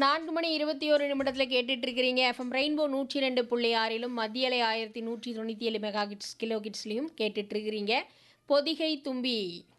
நான்கு மணி இருபத்தி ஒரு நிமிடத்தில் கேட்டுட்டு இருக்கிறீங்க எஃப்எம் ரெயின்போ நூற்றி ரெண்டு புள்ளி ஆறிலும் மத்திய அலை ஆயிரத்தி நூற்றி தொண்ணூற்றி ஏழு மெகா கிட்ஸ் கிலோ கிட்ஸ்லையும் கேட்டுட்டு இருக்கிறீங்க பொதிகை தும்பி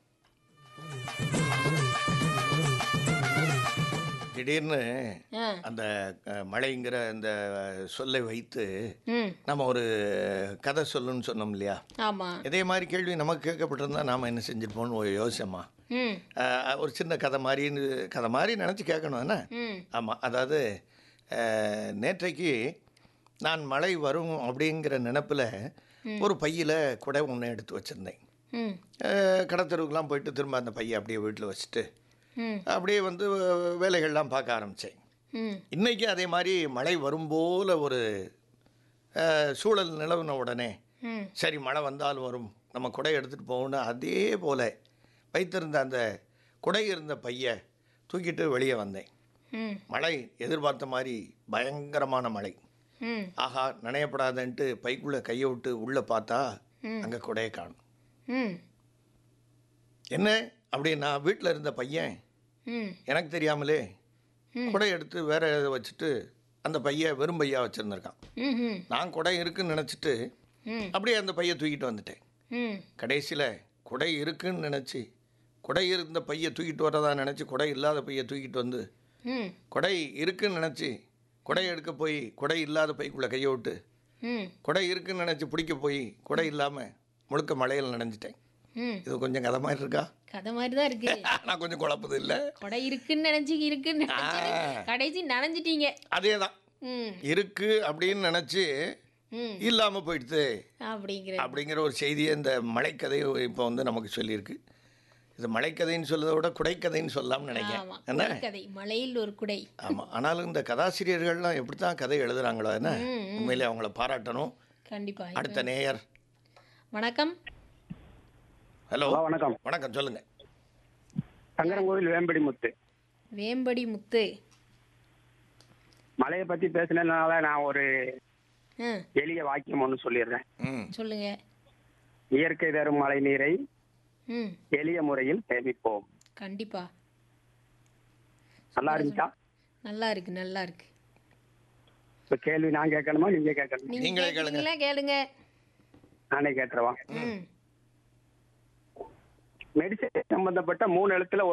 திடீர்னு ஆ அந்த அஹ், மழைங்கிற அந்த சொல்லை வைத்து ம் நம்ம ஒரு கதை சொல்லுன்னு சொன்னோம் இல்லையா ஆமாம் இதே மாதிரி கேள்வி நமக்கு கேட்கப்பட்டிருந்தா நாம் என்ன செஞ்சிருப்போம்னு ஒரு யோசிச்சோமா ம் அஹ், ஒரு சின்ன கதை மாதிரின்னு கதை மாதிரி நினச்சி கேட்கணும் என்ன ம் ஆமாம் அதாவது அஹ், நேற்றைக்கு நான் மழை வரும் அப்படிங்கிற நினப்பில் ஒரு பையில் குடை ஒன்று எடுத்து வச்சுருந்தேன் ம் கடத்தருவுக்கெலாம் போயிட்டு திரும்ப அந்த பையை அப்படியே வீட்டில் வச்சுட்டு ம் அப்படியே வந்து வேலைகள்லாம் பார்க்க ஆரம்பித்தேன் ம் இன்றைக்கி அதே மாதிரி மழை வரும் போல ஒரு அஹ், சூழல் நிலவுன உடனே ம் சரி மழை வந்தாலும் வரும் நம்ம குடை எடுத்துகிட்டு போகணும்னு அதே போல் வைத்திருந்த அந்த குடை இருந்த பையை தூக்கிட்டு வெளியே வந்தேன் ம் மழை எதிர்பார்த்த மாதிரி பயங்கரமான மழை ம் ஆஹா நனையப்படாதன்ட்டு பைக்குள்ளே கையை விட்டு உள்ளே பார்த்தா அங்கே குடையை காணும் ம் என்ன அப்படின்னா வீட்டில் இருந்த பையன் ம் எனக்கு தெரியாமலே குடை எடுத்து வேற எதை வச்சுட்டு அந்த பையை வெறும் பையா வச்சுருந்துருக்கான் ம் ம் நான் குடை இருக்குன்னு நினச்சிட்டு ம் அப்படியே அந்த பையை தூக்கிட்டு வந்துட்டேன் ம் கடைசியில் குடை இருக்குன்னு நினச்சி குடை இருந்த பையை தூக்கிட்டு வரதா நினச்சி குடை இல்லாத பையை தூக்கிட்டு வந்து ம் குடை இருக்குன்னு நினச்சி குடை எடுக்க போய் குடை இல்லாத பைக்குள்ளே கையை விட்டு ம் குடை இருக்குன்னு நினச்சி பிடிக்க போய் குடை இல்லாமல் முழுக்க மழையில் நனைஞ்சிட்டேன் ம் இது கொஞ்சம் கதை மாதிரி இருக்கா கதை மாதிரி தான் இருக்கு நான் கொஞ்சம் குழப்பது இல்லை கொடை இருக்குன்னு நினைச்சு இருக்குன்னு நினைச்சு கடைசி நனைஞ்சிட்டீங்க அதே தான் ம் இருக்கு அப்படின்னு நினச்சி ம் இல்லாமல் போயிடுது அப்படிங்கிற அப்படிங்கிற ஒரு செய்தியை இந்த மழைக்கதை இப்போ வந்து நமக்கு சொல்லியிருக்கு இது மழைக்கதைன்னு சொல்றதை விட குடைக்கதைன்னு சொல்லலாம்னு ஆமா நினைக்கிறேன் என்ன கதை மலையில் ஒரு குடை ஆமாம் ஆனாலும் இந்த கதாசிரியர்கள்லாம் எப்படி தான் கதை எழுதுறாங்களோ என்ன உண்மையிலே அவங்கள பாராட்டணும் கண்டிப்பா அடுத்த நேயர் வணக்கம் ஹலோ ஹலோ வணக்கம் வணக்கம் சொல்லுங்கள் சங்கரங்கோவில் வேம்படி முத்து வேம்படி முத்து மலையை பத்தி பேசினதுனால நான் ஒரு ஆ எளிய வாக்கியம் ஒன்று சொல்லிடுறேன் ம் சொல்லுங்க இயற்கை தரும் மழை நீரை ம் எளிய முறையில் சேமிப்போம் கண்டிப்பா நல்லா இருந்துச்சா நல்லா இருக்கு நல்லா இருக்கு இப்ப கேள்வி நான் கேட்கணுமா நீங்க கேட்கணுமா நீங்க நீங்களே கேளுங்க. கேளுங்க கேளுங்க நானே கேட்டுருவா ம் மெடிசன் சம்பந்தப்பட்ட மூணு எழுத்துல